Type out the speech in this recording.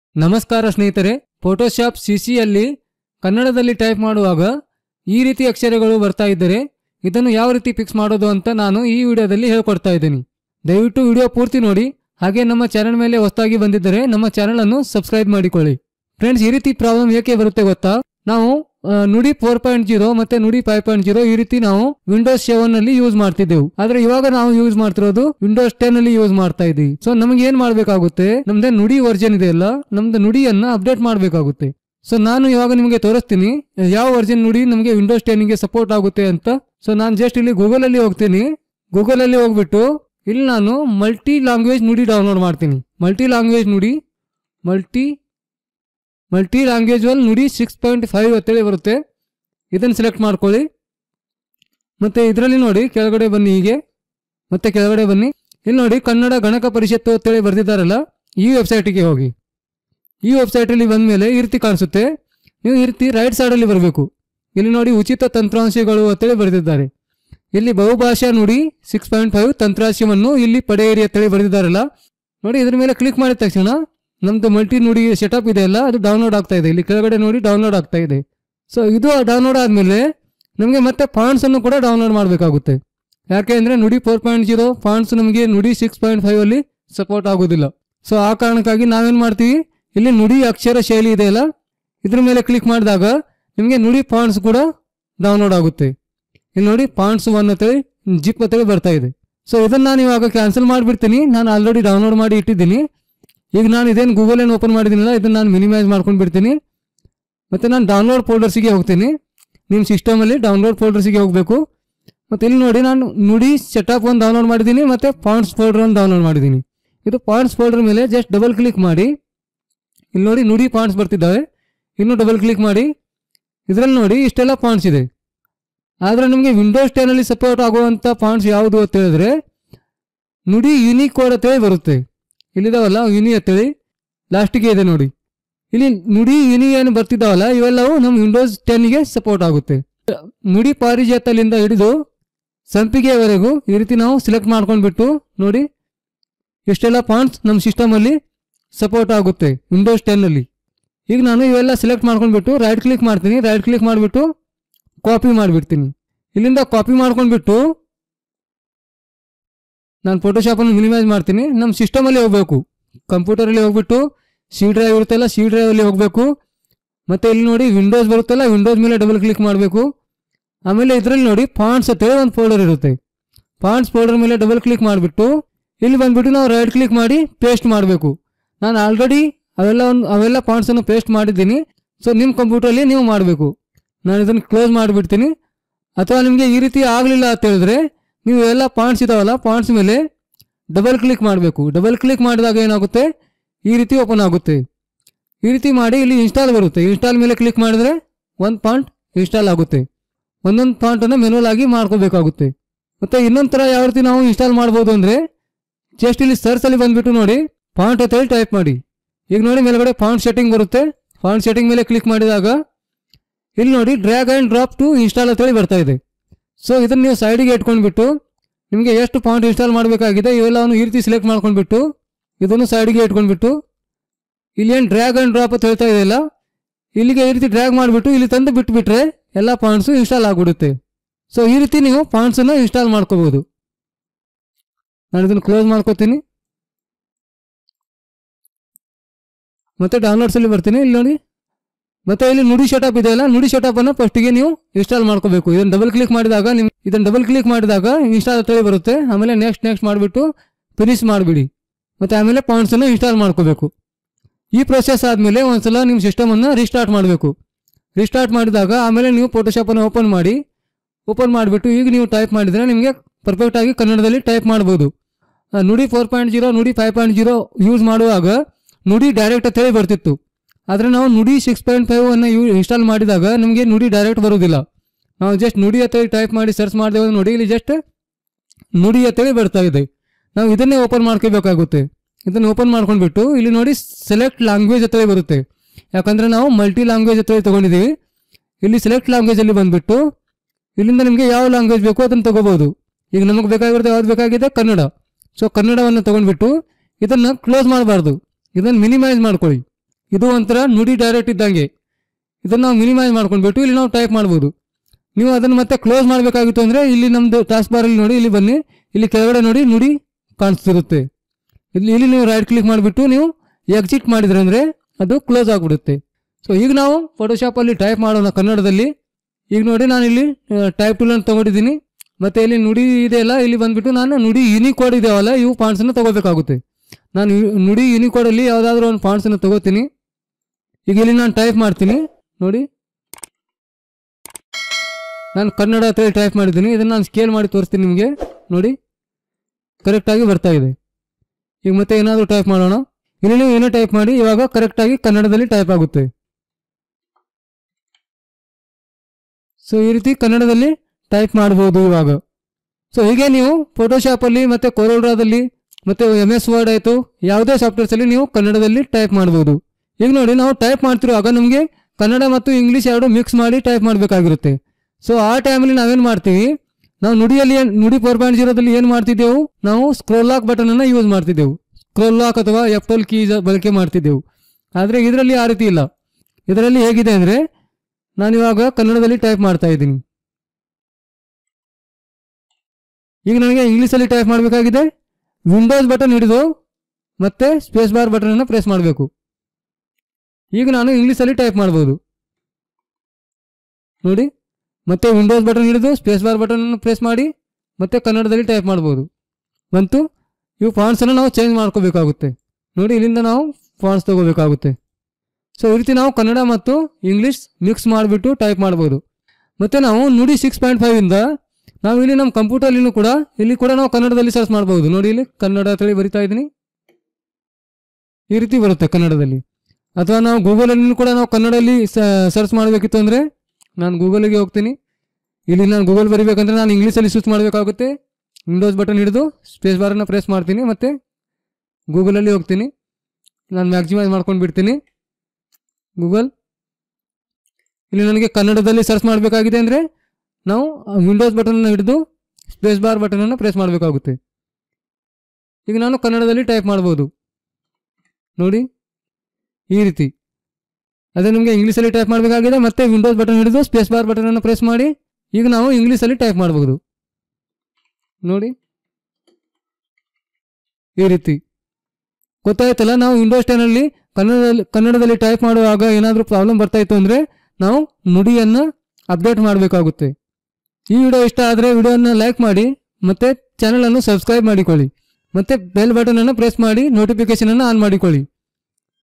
ನಮಸ್ಕಾರ ಸ್ನೇಹಿತರೆ ಫೋಟೋಶಾಪ್ ಸಿಸಿಯಲ್ಲಿ ಕನ್ನಡದಲ್ಲಿ ಟೈಪ್ ಮಾಡುವಾಗ ಈ ರೀತಿ ಅಕ್ಷರಗಳು ಬರ್ತಾ ಇದ್ದರೆ ಇದನ್ನು ಯಾವ ರೀತಿ ಫಿಕ್ಸ್ ಮಾಡೋದು ಅಂತ ನಾನು ಈ ವಿಡಿಯೋದಲ್ಲಿ ಹೇಳ್ಕೊಡ್ತಾ ಇದ್ದೀನಿ ದಯವಿಟ್ಟು ವಿಡಿಯೋ ಪೂರ್ತಿ ನೋಡಿ ಹಾಗೆ ನಮ್ಮ ಚಾನೆಲ್ ಮೇಲೆ ಹೊಸದಾಗಿ ಬಂದಿದ್ದರೆ ನಮ್ಮ ಚಾನೆಲ್ ಅನ್ನು ಸಬ್ಸ್ಕ್ರೈಬ್ ಮಾಡಿಕೊಳ್ಳಿ ಫ್ರೆಂಡ್ಸ್ ಈ ರೀತಿ ಪ್ರಾಬ್ಲಮ್ ಏಕೆ ಬರುತ್ತೆ ಗೊತ್ತಾ ನಾವು ಆ, ನುಡಿ ಫೋರ್ ಪಾಯಿಂಟ್ ಜೀರೋ ಮತ್ತೆ ನುಡಿ ಫೈವ್ ಪಾಯಿಂಟ್ ಜೀರೋ ಈ ರೀತಿ ನಾವು ವಿಂಡೋಸ್ ಸೆವೆನ್ ಅಲ್ಲಿ ಯೂಸ್ ಮಾಡ್ತಿದ್ದೆವು ಆದ್ರೆ ಇವಾಗ ನಾವು ಯೂಸ್ ಮಾಡ್ತಿರೋದು ವಿಂಡೋಸ್ ಟೆನ್ ಅಲ್ಲಿ ಯೂಸ್ ಮಾಡ್ತಾ ಇದೀವಿ ಸೊ ನಮ್ಗೆ ಏನ್ ಮಾಡ್ಬೇಕಾಗುತ್ತೆ ನಮ್ದು ನುಡಿ ವರ್ಜನ್ ಇದೆ ಅಲ್ಲ ನಮ್ದು ನುಡಿಯನ್ನ ಅಪ್ಡೇಟ್ ಮಾಡ್ಬೇಕಾಗುತ್ತೆ ಸೊ ನಾನು ಇವಾಗ ನಿಮಗೆ ತೋರಿಸ್ತೀನಿ ಯಾವ ವರ್ಜನ್ ನುಡಿ ನಮಗೆ ವಿಂಡೋಸ್ ಟೆನ್ ಗೆ ಸಪೋರ್ಟ್ ಆಗುತ್ತೆ ಅಂತ ಸೊ ನಾನು ಜಸ್ಟ್ ಇಲ್ಲಿ ಗೂಗಲ್ ಅಲ್ಲಿ ಹೋಗ್ತೀನಿ ಗೂಗಲ್ ಅಲ್ಲಿ ಹೋಗ್ಬಿಟ್ಟು ಇಲ್ಲಿ ನಾನು ಮಲ್ಟಿ ಲ್ಯಾಂಗ್ವೇಜ್ ನುಡಿ ಡೌನ್ಲೋಡ್ ಮಾಡ್ತೀನಿ multi language Nudi multi multi language ಅಲ್ಲಿ ನುಡಿ ಸಿಕ್ಸ್ ಪಾಯಿಂಟ್ ಫೈವ್ ಅಂತೇಳಿ ಬರುತ್ತೆ ಇದನ್ನು ಸೆಲೆಕ್ಟ್ ಮಾಡ್ಕೊಳ್ಳಿ ಮತ್ತೆ ಇದರಲ್ಲಿ ನೋಡಿ ಕೆಳಗಡೆ ಬನ್ನಿ ಹೀಗೆ ಮತ್ತೆ ಕೆಳಗಡೆ ಬನ್ನಿ ಇಲ್ಲಿ ನೋಡಿ ಕನ್ನಡ ಗಣಕ ಪರಿಷತ್ತು ಅಂತೇಳಿ ಬರೆದಿದ್ದಾರಲ್ಲ ಈ ವೆಬ್ಸೈಟಿಗೆ ಹೋಗಿ ಈ ವೆಬ್ಸೈಟಲ್ಲಿ ಬಂದಮೇಲೆ ಈ ರೀತಿ ಕಾಣಿಸುತ್ತೆ ನೀವು ಈ ರೀತಿ ರೈಟ್ ಸೈಡಲ್ಲಿ ಬರಬೇಕು ಇಲ್ಲಿ ನೋಡಿ ಉಚಿತ ತಂತ್ರಾಂಶಗಳು ಅಂತೇಳಿ ಬರೆದಿದ್ದಾರೆ ಇಲ್ಲಿ ಬಹುಭಾಷಾ ನುಡಿ ಸಿಕ್ಸ್ ಪಾಯಿಂಟ್ ಫೈವ್ ತಂತ್ರಾಂಶವನ್ನು ಇಲ್ಲಿ ಪಡೆಯಿರಿ ಅಂತೇಳಿ ಬರೆದಿದ್ದಾರಲ್ಲ ನೋಡಿ ಇದ್ರ ಮೇಲೆ ಕ್ಲಿಕ್ ಮಾಡಿದ ತಕ್ಷಣ ನಮ್ದು ಮಲ್ಟಿ ನುಡಿ ಸೆಟಪ್ ಇದೆ ಅಲ್ಲ ಅದು ಡೌನ್ಲೋಡ್ ಆಗ್ತಾ ಇದೆ ಇಲ್ಲಿ ಕೆಳಗಡೆ ನೋಡಿ ಡೌನ್ಲೋಡ್ ಆಗ್ತಾ ಇದೆ ಸೊ ಇದು ಡೌನ್ಲೋಡ್ ಆದಮೇಲೆ ನಮಗೆ ಮತ್ತೆ ಫಾಂಟ್ಸ್ ಅನ್ನು ಕೂಡ ಡೌನ್ಲೋಡ್ ಮಾಡಬೇಕಾಗುತ್ತೆ ಯಾಕೆ ಅಂದರೆ ನುಡಿ ಫೋರ್ ಪಾಯಿಂಟ್ ಜೀರೋ ಫಾಂಟ್ಸ್ ನಮಗೆ ನುಡಿ ಸಿಕ್ಸ್ ಪಾಯಿಂಟ್ ಫೈವ್ ಅಲ್ಲಿ ಸಪೋರ್ಟ್ ಆಗೋದಿಲ್ಲ ಸೊ ಆ ಕಾರಣಕ್ಕಾಗಿ ನಾವೇನು ಮಾಡ್ತೀವಿ ಇಲ್ಲಿ ನುಡಿ ಅಕ್ಷರ ಶೈಲಿ ಇದೆ ಅಲ್ಲ ಇದ್ರ ಮೇಲೆ ಕ್ಲಿಕ್ ಮಾಡಿದಾಗ ನಿಮಗೆ ನುಡಿ ಫಾಂಟ್ಸ್ ಕೂಡ ಡೌನ್ಲೋಡ್ ಆಗುತ್ತೆ ಇಲ್ಲಿ ನೋಡಿ ಫಾಂಟ್ಸ್ ಒನ್ ಅಂತೇಳಿ ಜಿಪ್ ಅಂತೇಳಿ ಬರ್ತಾ ಇದೆ ಸೊ ಇದನ್ನ ನಾನು ಇವಾಗ ಕ್ಯಾನ್ಸಲ್ ಮಾಡಿಬಿಡ್ತೀನಿ ನಾನು ಆಲ್ರೆಡಿ ಡೌನ್ಲೋಡ್ ಮಾಡಿ ಇಟ್ಟಿದ್ದೀನಿ ಈಗ ನಾನು ಇದೇನು ಗೂಗಲ್ ಏನು ಓಪನ್ ಮಾಡಿದ್ದೀನಲ್ಲ ಇದನ್ನ ನಾನು ಮಿನಿಮೈಸ್ ಮಾಡ್ಕೊಂಡು ಬಿಡ್ತೀನಿ ಮತ್ತು ನಾನು ಡೌನ್ಲೋಡ್ ಫೋಲ್ಡರ್ಸಿಗೆ ಹೋಗ್ತೀನಿ ನಿಮ್ಮ ಸಿಸ್ಟಮಲ್ಲಿ ಡೌನ್ಲೋಡ್ ಫೋಲ್ಡರ್ಸಿಗೆ ಹೋಗಬೇಕು ಮತ್ತು ಇಲ್ಲಿ ನೋಡಿ ನಾನು ನುಡಿ ಸೆಟಪ್ ಒಂದು ಡೌನ್ಲೋಡ್ ಮಾಡಿದ್ದೀನಿ ಮತ್ತು ಪಾಯಿಂಟ್ಸ್ ಫೋಲ್ಡರ್ ಒಂದು ಡೌನ್ಲೋಡ್ ಮಾಡಿದ್ದೀನಿ ಇದು ಪಾಯಿಂಟ್ಸ್ ಫೋಲ್ಡರ್ ಮೇಲೆ ಜಸ್ಟ್ ಡಬಲ್ ಕ್ಲಿಕ್ ಮಾಡಿ ಇಲ್ಲಿ ನೋಡಿ ನುಡಿ ಪಾಯಿಂಟ್ಸ್ ಬರ್ತಿದ್ದಾವೆ ಇನ್ನೂ ಡಬಲ್ ಕ್ಲಿಕ್ ಮಾಡಿ ಇದರಲ್ಲಿ ನೋಡಿ ಇಷ್ಟೆಲ್ಲ ಪಾಯಿಂಟ್ಸ್ ಇದೆ ಆದರೆ ನಿಮಗೆ ವಿಂಡೋಸ್ ಟೆನಲ್ಲಿ ಸಪೋರ್ಟ್ ಆಗುವಂಥ ಪಾಯಿಂಟ್ಸ್ ಯಾವುದು ಅಂತ ಹೇಳಿದ್ರೆ ನುಡಿ ಯುನಿಕ್ ಕೋಡ್ ಅಂತೇಳಿ ಬರುತ್ತೆ ಇಲ್ಲಿದಾವಲ್ಲ ಯುನಿ ಅಂತೇಳಿ ಲಾಸ್ಟಿಗೆ ಇದೆ ನೋಡಿ ಇಲ್ಲಿ ನುಡಿ ಯುನಿ ಏನು ಬರ್ತಿದ್ದಾವಲ್ಲ ಇವೆಲ್ಲವೂ ನಮ್ಮ ವಿಂಡೋಸ್ ಟೆನ್ಗೆ ಸಪೋರ್ಟ್ ಆಗುತ್ತೆ ನುಡಿ ಪಾರಿಜಾತಲಿಂದ ಹಿಡಿದು ಸಂಪಿಗೆಯವರೆಗೂ ಈ ರೀತಿ ನಾವು ಸೆಲೆಕ್ಟ್ ಮಾಡ್ಕೊಂಡ್ಬಿಟ್ಟು ನೋಡಿ ಇಷ್ಟೆಲ್ಲ ಪಾಯಿಂಟ್ಸ್ ನಮ್ಮ ಸಿಸ್ಟಮಲ್ಲಿ ಸಪೋರ್ಟ್ ಆಗುತ್ತೆ ವಿಂಡೋಸ್ ಟೆನ್ನಲ್ಲಿ ಈಗ ನಾನು ಇವೆಲ್ಲ ಸೆಲೆಕ್ಟ್ ಮಾಡ್ಕೊಂಡ್ಬಿಟ್ಟು ರೈಟ್ ಕ್ಲಿಕ್ ಮಾಡ್ತೀನಿ ರೈಟ್ ಕ್ಲಿಕ್ ಮಾಡಿಬಿಟ್ಟು ಕಾಪಿ ಮಾಡಿಬಿಡ್ತೀನಿ ಇಲ್ಲಿಂದ ಕಾಪಿ ಮಾಡ್ಕೊಂಡ್ಬಿಟ್ಟು ನಾನು ಫೋಟೋಶಾಪನ್ನು ಮಿನಿಮೈಸ್ ಮಾಡ್ತೀನಿ ನಮ್ಮ ಸಿಸ್ಟಮಲ್ಲಿ ಹೋಗಬೇಕು ಕಂಪ್ಯೂಟರಲ್ಲಿ ಹೋಗ್ಬಿಟ್ಟು ಸಿ ಡ್ರೈವ್ ಇರುತ್ತಲ್ಲ ಸಿ ಡ್ರೈವಲ್ಲಿ ಹೋಗಬೇಕು ಮತ್ತು ಇಲ್ಲಿ ನೋಡಿ ವಿಂಡೋಸ್ ಬರುತ್ತಲ್ಲ ವಿಂಡೋಸ್ ಮೇಲೆ ಡಬಲ್ ಕ್ಲಿಕ್ ಮಾಡಬೇಕು ಆಮೇಲೆ ಇದರಲ್ಲಿ ನೋಡಿ ಫಾಂಟ್ಸ್ ಅಂತೇಳಿ ಒಂದು ಫೋಲ್ಡರ್ ಇರುತ್ತೆ ಫಾಂಟ್ಸ್ ಫೋಲ್ಡರ್ ಮೇಲೆ ಡಬಲ್ ಕ್ಲಿಕ್ ಮಾಡಿಬಿಟ್ಟು ಇಲ್ಲಿ ಬಂದ್ಬಿಟ್ಟು ನಾವು ರೈಟ್ ಕ್ಲಿಕ್ ಮಾಡಿ ಪೇಸ್ಟ್ ಮಾಡಬೇಕು ನಾನು ಆಲ್ರೆಡಿ ಅವೆಲ್ಲ ಒಂದು ಅವೆಲ್ಲ ಫಾಂಟ್ಸನ್ನು ಪೇಸ್ಟ್ ಮಾಡಿದ್ದೀನಿ ಸೊ ನಿಮ್ಮ ಕಂಪ್ಯೂಟರಲ್ಲಿ ನೀವು ಮಾಡಬೇಕು ನಾನು ಇದನ್ನು ಕ್ಲೋಸ್ ಮಾಡಿಬಿಡ್ತೀನಿ ಅಥವಾ ನಿಮಗೆ ಈ ರೀತಿ ಆಗಲಿಲ್ಲ ಅಂತ ಹೇಳಿದ್ರೆ ನೀವು ಎಲ್ಲ ಪಾಯಿಂಟ್ಸ್ ಇದಾವಲ್ಲ ಪಾಯಿಂಟ್ಸ್ ಮೇಲೆ ಡಬಲ್ ಕ್ಲಿಕ್ ಮಾಡಬೇಕು ಡಬಲ್ ಕ್ಲಿಕ್ ಮಾಡಿದಾಗ ಏನಾಗುತ್ತೆ ಈ ರೀತಿ ಓಪನ್ ಆಗುತ್ತೆ ಈ ರೀತಿ ಮಾಡಿ ಇಲ್ಲಿ ಇನ್ಸ್ಟಾಲ್ ಬರುತ್ತೆ ಇನ್ಸ್ಟಾಲ್ ಮೇಲೆ ಕ್ಲಿಕ್ ಮಾಡಿದ್ರೆ ಒಂದು ಪಾಯಿಂಟ್ ಇನ್ಸ್ಟಾಲ್ ಆಗುತ್ತೆ ಒಂದೊಂದು ಪಾಯಿಂಟನ್ನು ಮೆನುವಲ್ ಆಗಿ ಮಾಡ್ಕೋಬೇಕಾಗುತ್ತೆ ಮತ್ತು ಇನ್ನೊಂದು ಥರ ಯಾವ ರೀತಿ ನಾವು ಇನ್ಸ್ಟಾಲ್ ಮಾಡ್ಬೋದು ಅಂದರೆ ಜಸ್ಟ್ ಇಲ್ಲಿ ಸರ್ಚಲ್ಲಿ ಬಂದುಬಿಟ್ಟು ನೋಡಿ ಪಾಯಿಂಟ್ ಅಂತೇಳಿ ಟೈಪ್ ಮಾಡಿ ಈಗ ನೋಡಿ ಮೇಲ್ಗಡೆ ಫಾಂಟ್ ಸೆಟ್ಟಿಂಗ್ ಬರುತ್ತೆ ಫಾಂಟ್ ಸೆಟ್ಟಿಂಗ್ ಮೇಲೆ ಕ್ಲಿಕ್ ಮಾಡಿದಾಗ ಇಲ್ಲಿ ನೋಡಿ drag and drop to install ಅಂತೇಳಿ ಬರ್ತಾ ಇದೆ ಸೊ ಇದನ್ನು ನೀವು ಸೈಡಿಗೆ ಇಟ್ಕೊಂಡ್ಬಿಟ್ಟು ನಿಮಗೆ ಎಷ್ಟು ಫಾಂಟ್ ಇನ್ಸ್ಟಾಲ್ ಮಾಡಬೇಕಾಗಿದೆ ಇವೆಲ್ಲವನ್ನು ಈ ರೀತಿ ಸೆಲೆಕ್ಟ್ ಮಾಡ್ಕೊಂಡ್ಬಿಟ್ಟು ಇದನ್ನು ಸೈಡಿಗೆ ಇಟ್ಕೊಂಡ್ಬಿಟ್ಟು ಇಲ್ಲಿ ಏನು ಡ್ರ್ಯಾಗ್ ಆ್ಯಂಡ್ ಡ್ರಾಪ್ ಅಂತ ಹೇಳ್ತಾ ಇದೆಯಲ್ಲ ಇಲ್ಲಿಗೆ ಈ ರೀತಿ ಡ್ರ್ಯಾಗ್ ಮಾಡಿಬಿಟ್ಟು ಇಲ್ಲಿ ತಂದು ಬಿಟ್ಬಿಟ್ರೆ ಎಲ್ಲ ಪಾಯಿಂಟ್ಸು ಇನ್ಸ್ಟಾಲ್ ಆಗಿಬಿಡುತ್ತೆ ಸೊ ಈ ರೀತಿ ನೀವು ಪಾಯಿಂಟ್ಸನ್ನು ಇನ್ಸ್ಟಾಲ್ ಮಾಡ್ಕೋಬೋದು ನಾನು ಇದನ್ನು ಕ್ಲೋಸ್ ಮಾಡ್ಕೋತೀನಿ ಮತ್ತೆ ಡೌನ್ಲೋಡ್ಸಲ್ಲಿ ಬರ್ತೀನಿ ಇಲ್ಲಿ ನೋಡಿ ಮತ್ತೆ ಇಲ್ಲಿ ನುಡಿ ಶಟಪ್ ಇದೆಯಲ್ಲ ನುಡಿ ಶಟಪ್ ಅನ್ನು ಫಸ್ಟಿಗೆ ನೀವು ಇನ್ಸ್ಟಾಲ್ ಮಾಡ್ಕೋಬೇಕು ಇದನ್ನು ಡಬಲ್ ಕ್ಲಿಕ್ ಮಾಡಿದಾಗ ನಿಮ್ ಇದನ್ನು ಡಬಲ್ ಕ್ಲಿಕ್ ಮಾಡಿದಾಗ ಇನ್ಸ್ಟಾಲ್ ಅಂತೇಳಿ ಬರುತ್ತೆ ಆಮೇಲೆ ನೆಕ್ಸ್ಟ್ ನೆಕ್ಸ್ಟ್ ಮಾಡಿಬಿಟ್ಟು ಫಿನಿಶ್ ಮಾಡಿಬಿಡಿ ಮತ್ತೆ ಆಮೇಲೆ ಪಾಯಿಂಟ್ಸ್ ಅನ್ನು ಇನ್ಸ್ಟಾಲ್ ಮಾಡ್ಕೋಬೇಕು ಈ ಪ್ರೊಸೆಸ್ ಆದಮೇಲೆ ಒಂದ್ಸಲ ನಿಮ್ಮ ಸಿಸ್ಟಮನ್ನು ರೀಸ್ಟಾರ್ಟ್ ಮಾಡಬೇಕು ರೀಸ್ಟಾರ್ಟ್ ಮಾಡಿದಾಗ ಆಮೇಲೆ ನೀವು ಫೋಟೋಶಾಪನ್ನು ಓಪನ್ ಮಾಡಿ ಓಪನ್ ಮಾಡಿಬಿಟ್ಟು ಈಗ ನೀವು ಟೈಪ್ ಮಾಡಿದರೆ ನಿಮಗೆ ಪರ್ಫೆಕ್ಟಾಗಿ ಕನ್ನಡದಲ್ಲಿ ಟೈಪ್ ಮಾಡ್ಬೋದು ಆ, Nudi four point zero Nudi five point zero use ಮಾಡುವಾಗ ನುಡಿ ಡೈರೆಕ್ಟ್ ಅಂತೇಳಿ ಬರ್ತಿತ್ತು ಆದರೆ ನಾವು ನುಡಿ ಸಿಕ್ಸ್ ಪಾಯಿಂಟ್ ಫೈವ್ ಅನ್ನು ಯೂ ಇನ್ಸ್ಟಾಲ್ ಮಾಡಿದಾಗ ನಮಗೆ ನುಡಿ ಡೈರೆಕ್ಟ್ ಬರೋದಿಲ್ಲ ನಾವು ಜಸ್ಟ್ ನುಡಿ ಅಂತೇಳಿ ಟೈಪ್ ಮಾಡಿ ಸರ್ಚ್ ಮಾಡಿದೆವು ನೋಡಿ ಇಲ್ಲಿ ಜಸ್ಟ್ ನುಡಿ ಅಂತೇಳಿ ಬರ್ತಾ ಇದೆ ನಾವು ಇದನ್ನೇ ಓಪನ್ ಮಾಡ್ಕೋಬೇಕಾಗುತ್ತೆ ಇದನ್ನು ಓಪನ್ ಮಾಡ್ಕೊಂಡ್ಬಿಟ್ಟು ಇಲ್ಲಿ ನೋಡಿ ಸೆಲೆಕ್ಟ್ ಲ್ಯಾಂಗ್ವೇಜ್ ಅಂತೇಳಿ ಬರುತ್ತೆ ಯಾಕಂದರೆ ನಾವು ಮಲ್ಟಿ ಲ್ಯಾಂಗ್ವೇಜ್ ಅಂತೇಳಿ ತೊಗೊಂಡಿದ್ದೀವಿ ಇಲ್ಲಿ ಸೆಲೆಕ್ಟ್ ಲ್ಯಾಂಗ್ವೇಜಲ್ಲಿ ಬಂದುಬಿಟ್ಟು ಇಲ್ಲಿಂದ ನಿಮಗೆ ಯಾವ ಲ್ಯಾಂಗ್ವೇಜ್ ಬೇಕೋ ಅದನ್ನು ತೊಗೋಬೋದು ಈಗ ನಮಗೆ ಬೇಕಾಗಿರೋದು ಯಾವ್ದು ಬೇಕಾಗಿದೆ ಕನ್ನಡ ಸೊ ಕನ್ನಡವನ್ನು ತೊಗೊಂಡ್ಬಿಟ್ಟು ಇದನ್ನು ಕ್ಲೋಸ್ ಮಾಡಬಾರ್ದು ಇದನ್ನು ಮಿನಿಮೈಸ್ ಮಾಡ್ಕೊಳ್ಳಿ ಇದು ಒಂಥರ ನುಡಿ ಡೈರೆಕ್ಟ್ ಇದ್ದಂಗೆ ಇದನ್ನು ನಾವು ಮಿನಿಮೈಸ್ ಮಾಡ್ಕೊಂಡ್ಬಿಟ್ಟು ಇಲ್ಲಿ ನಾವು ಟೈಪ್ ಮಾಡ್ಬೋದು ನೀವು ಅದನ್ನು ಮತ್ತೆ ಕ್ಲೋಸ್ ಮಾಡಬೇಕಾಗಿತ್ತು ಅಂದರೆ ಇಲ್ಲಿ ನಮ್ಮದು ಟಾಸ್ಕ್ ಬಾರಲ್ಲಿ ನೋಡಿ ಇಲ್ಲಿ ಬನ್ನಿ ಇಲ್ಲಿ ಕೆಳಗಡೆ ನೋಡಿ ನುಡಿ ಕಾಣಿಸ್ತಿರುತ್ತೆ ಇಲ್ಲಿ ಇಲ್ಲಿ ನೀವು ರೈಟ್ ಕ್ಲಿಕ್ ಮಾಡಿಬಿಟ್ಟು ನೀವು ಎಕ್ಸಿಟ್ ಮಾಡಿದ್ರೆ ಅಂದರೆ ಅದು ಕ್ಲೋಸ್ ಆಗಿಬಿಡುತ್ತೆ ಸೊ ಈಗ ನಾವು ಫೋಟೋಶಾಪಲ್ಲಿ ಟೈಪ್ ಮಾಡೋಣ ಕನ್ನಡದಲ್ಲಿ ಈಗ ನೋಡಿ ನಾನು ಇಲ್ಲಿ ಟೈಪ್ ಟೂಲನ್ನು ತೊಗೊಂಡಿದ್ದೀನಿ ಮತ್ತು ಇಲ್ಲಿ ನುಡಿ ಇದೆಯಲ್ಲ ಇಲ್ಲಿ ಬಂದ್ಬಿಟ್ಟು ನಾನು ನುಡಿ ಯೂನಿಕೋಡ್ ಇದೆಯಲ್ಲ ಇವು ಪಾಯಿಂಟ್ಸನ್ನು ತೊಗೋಬೇಕಾಗುತ್ತೆ ನಾನು ಯು- ನುಡಿ ಯೂನಿಕೋಡಲ್ಲಿ ಯಾವುದಾದ್ರೂ ಒಂದು ಪಾಯಿಂಟ್ಸನ್ನು ತೊಗೋತೀನಿ ಈಗ ಇಲ್ಲಿ ನಾನು ಟೈಪ್ ಮಾಡ್ತೀನಿ ನೋಡಿ ನಾನು ಕನ್ನಡ ಹತ್ರ ಟೈಪ್ ಮಾಡಿದ್ದೀನಿ ಇದನ್ನು ನಾನು ಸ್ಕೇಲ್ ಮಾಡಿ ತೋರಿಸ್ತೀನಿ ನಿಮಗೆ ನೋಡಿ ಕರೆಕ್ಟಾಗಿ ಬರ್ತಾ ಇದೆ ಈಗ ಮತ್ತೆ ಏನಾದರೂ ಟೈಪ್ ಮಾಡೋಣ ಇಲ್ಲಿ ನೀವು ಏನೋ ಟೈಪ್ ಮಾಡಿ ಇವಾಗ ಕರೆಕ್ಟಾಗಿ ಕನ್ನಡದಲ್ಲಿ ಟೈಪ್ ಆಗುತ್ತೆ ಸೊ ಈ ರೀತಿ ಕನ್ನಡದಲ್ಲಿ ಟೈಪ್ ಮಾಡ್ಬೋದು ಇವಾಗ ಸೊ ಹೀಗೆ ನೀವು ಫೋಟೋಶಾಪಲ್ಲಿ ಮತ್ತು ಕೊರೋಡ್ರಾದಲ್ಲಿ ಮತ್ತು ಎಮ್ ಎಸ್ ವರ್ಡ್ ಆಯಿತು ಯಾವುದೇ ಸಾಫ್ಟ್ವೇರ್ಸಲ್ಲಿ ನೀವು ಕನ್ನಡದಲ್ಲಿ ಟೈಪ್ ಮಾಡ್ಬೋದು ಈಗ ನೋಡಿ ನಾವು ಟೈಪ್ ಮಾಡ್ತಿರುವಾಗ ನಮಗೆ ಕನ್ನಡ ಮತ್ತು ಇಂಗ್ಲೀಷ್ ಎರಡು ಮಿಕ್ಸ್ ಮಾಡಿ ಟೈಪ್ ಮಾಡಬೇಕಾಗಿರುತ್ತೆ ಸೊ ಆ ಟೈಮಲ್ಲಿ ನಾವೇನು ಮಾಡ್ತೀವಿ ನಾವು ನುಡಿಯಲ್ಲಿ ಏನ್- ನುಡಿ ಫೋರ್ ಪಾಯಿಂಟ್ ಜೀರೋದಲ್ಲಿ ಏನು ಮಾಡ್ತಿದ್ದೆವು ನಾವು ಸ್ಕ್ರೋಲ್ ಲಾಕ್ ಬಟನನ್ನು ಯೂಸ್ ಮಾಡ್ತಿದ್ದೆವು ಸ್ಕ್ರೋಲ್ ಲಾಕ್ ಅಥವಾ ಎಫ್ ಟ್ವೆಲ್ ಕೀಸ್ ಬಳಕೆ ಮಾಡ್ತಿದ್ದೆವು ಆದರೆ ಇದರಲ್ಲಿ ಆ ರೀತಿ ಇಲ್ಲ ಇದರಲ್ಲಿ ಹೇಗಿದೆ ಅಂದರೆ ನಾನಿವಾಗ ಕನ್ನಡದಲ್ಲಿ ಟೈಪ್ ಮಾಡ್ತಾ ಇದ್ದೀನಿ ಈಗ ನನಗೆ ಇಂಗ್ಲೀಷಲ್ಲಿ ಟೈಪ್ ಮಾಡಬೇಕಾಗಿದೆ ವಿಂಡೋಸ್ ಬಟನ್ ಹಿಡಿದು ಮತ್ತೆ ಸ್ಪೇಸ್ ಬಾರ್ ಬಟನನ್ನು ಪ್ರೆಸ್ ಮಾಡಬೇಕು ಈಗ ನಾನು ಇಂಗ್ಲೀಷಲ್ಲಿ ಟೈಪ್ ಮಾಡ್ಬೋದು ನೋಡಿ ಮತ್ತೆ ವಿಂಡೋಸ್ ಬಟನ್ ಹಿಡಿದು ಸ್ಪೇಸ್ ಬಾರ್ ಬಟನನ್ನು ಪ್ರೆಸ್ ಮಾಡಿ ಮತ್ತೆ ಕನ್ನಡದಲ್ಲಿ ಟೈಪ್ ಮಾಡ್ಬೋದು ಬಂತು ಇವು ಫಾಂಟ್ಸನ್ನು ನಾವು ಚೇಂಜ್ ಮಾಡ್ಕೋಬೇಕಾಗುತ್ತೆ ನೋಡಿ ಇಲ್ಲಿಂದ ನಾವು ಫಾಂಟ್ಸ್ ತಗೋಬೇಕಾಗುತ್ತೆ ಸೊ ಈ ರೀತಿ ನಾವು ಕನ್ನಡ ಮತ್ತು ಇಂಗ್ಲೀಷ್ ಮಿಕ್ಸ್ ಮಾಡಿಬಿಟ್ಟು ಟೈಪ್ ಮಾಡ್ಬೋದು ಮತ್ತು ನಾವು ನುಡಿ ಸಿಕ್ಸ್ ಪಾಯಿಂಟ್ ಫೈವಿಂದ ನಾವು ಇಲ್ಲಿ ನಮ್ಮ ಕಂಪ್ಯೂಟರ್ಲಿನೂ ಕೂಡ ಇಲ್ಲಿ ಕೂಡ ನಾವು ಕನ್ನಡದಲ್ಲಿ ಸರ್ಚ್ ಮಾಡ್ಬೋದು ನೋಡಿ ಇಲ್ಲಿ ಕನ್ನಡ ಅಂತೇಳಿ ಬರಿತಾ ಇದ್ದೀನಿ ಈ ರೀತಿ ಬರುತ್ತೆ ಕನ್ನಡದಲ್ಲಿ ಅಥವಾ ನಾವು ಗೂಗಲಲ್ಲಿ ಕೂಡ ನಾವು ಕನ್ನಡದಲ್ಲಿ ಸರ್ಚ್ ಮಾಡಬೇಕಿತ್ತು ಅಂದರೆ ನಾನು ಗೂಗಲಿಗೆ ಹೋಗ್ತೀನಿ ಇಲ್ಲಿ ನಾನು ಗೂಗಲ್ ಬರಿಬೇಕಂದ್ರೆ ನಾನು ಇಂಗ್ಲೀಷಲ್ಲಿ ಸ್ವಿಚ್ ಮಾಡಬೇಕಾಗುತ್ತೆ ವಿಂಡೋಸ್ ಬಟನ್ ಹಿಡಿದು ಸ್ಪೇಸ್ ಬಾರನ್ನು ಪ್ರೆಸ್ ಮಾಡ್ತೀನಿ ಮತ್ತು ಗೂಗಲಲ್ಲಿ ಹೋಗ್ತೀನಿ ನಾನು ಮ್ಯಾಕ್ಸಿಮೈಸ್ ಮಾಡ್ಕೊಂಡು ಬಿಡ್ತೀನಿ ಗೂಗಲ್ ಇಲ್ಲಿ ನನಗೆ ಕನ್ನಡದಲ್ಲಿ ಸರ್ಚ್ ಮಾಡಬೇಕಾಗಿದೆ ಅಂದರೆ ನಾವು ವಿಂಡೋಸ್ ಬಟನನ್ನು ಹಿಡಿದು ಸ್ಪೇಸ್ ಬಾರ್ ಬಟನನ್ನು ಪ್ರೆಸ್ ಮಾಡಬೇಕಾಗುತ್ತೆ ಈಗ ನಾನು ಕನ್ನಡದಲ್ಲಿ ಟೈಪ್ ಮಾಡ್ಬೋದು ನೋಡಿ ಈ ರೀತಿ ಅದೇ ನಿಮಗೆ ಇಂಗ್ಲೀಷಲ್ಲಿ ಟೈಪ್ ಮಾಡಬೇಕಾಗಿದೆ ಮತ್ತೆ ವಿಂಡೋಸ್ ಬಟನ್ ಹಿಡಿದು ಸ್ಪೇಸ್ ಬಾರ್ ಬಟನನ್ನು ಪ್ರೆಸ್ ಮಾಡಿ ಈಗ ನಾವು ಇಂಗ್ಲೀಷಲ್ಲಿ ಟೈಪ್ ಮಾಡ್ಬೋದು ನೋಡಿ ಈ ರೀತಿ ಗೊತ್ತಾಯ್ತಲ್ಲ ನಾವು ವಿಂಡೋಸ್ ಟೆನಲ್ಲಿ ಕನ್ನಡದಲ್ಲಿ ಕನ್ನಡದಲ್ಲಿ ಟೈಪ್ ಮಾಡುವಾಗ ಏನಾದರೂ ಪ್ರಾಬ್ಲಮ್ ಬರ್ತಾ ಇತ್ತು ಅಂದರೆ ನಾವು ನುಡಿಯನ್ನು ಅಪ್ಡೇಟ್ ಮಾಡಬೇಕಾಗುತ್ತೆ ಈ ವಿಡಿಯೋ ಇಷ್ಟ ಆದರೆ ವಿಡಿಯೋನ ಲೈಕ್ ಮಾಡಿ ಮತ್ತು ಚಾನಲನ್ನು ಸಬ್ಸ್ಕ್ರೈಬ್ ಮಾಡಿಕೊಳ್ಳಿ ಮತ್ತು ಬೆಲ್ ಬಟನನ್ನು ಪ್ರೆಸ್ ಮಾಡಿ ನೋಟಿಫಿಕೇಷನನ್ನು ಆನ್ ಮಾಡಿಕೊಳ್ಳಿ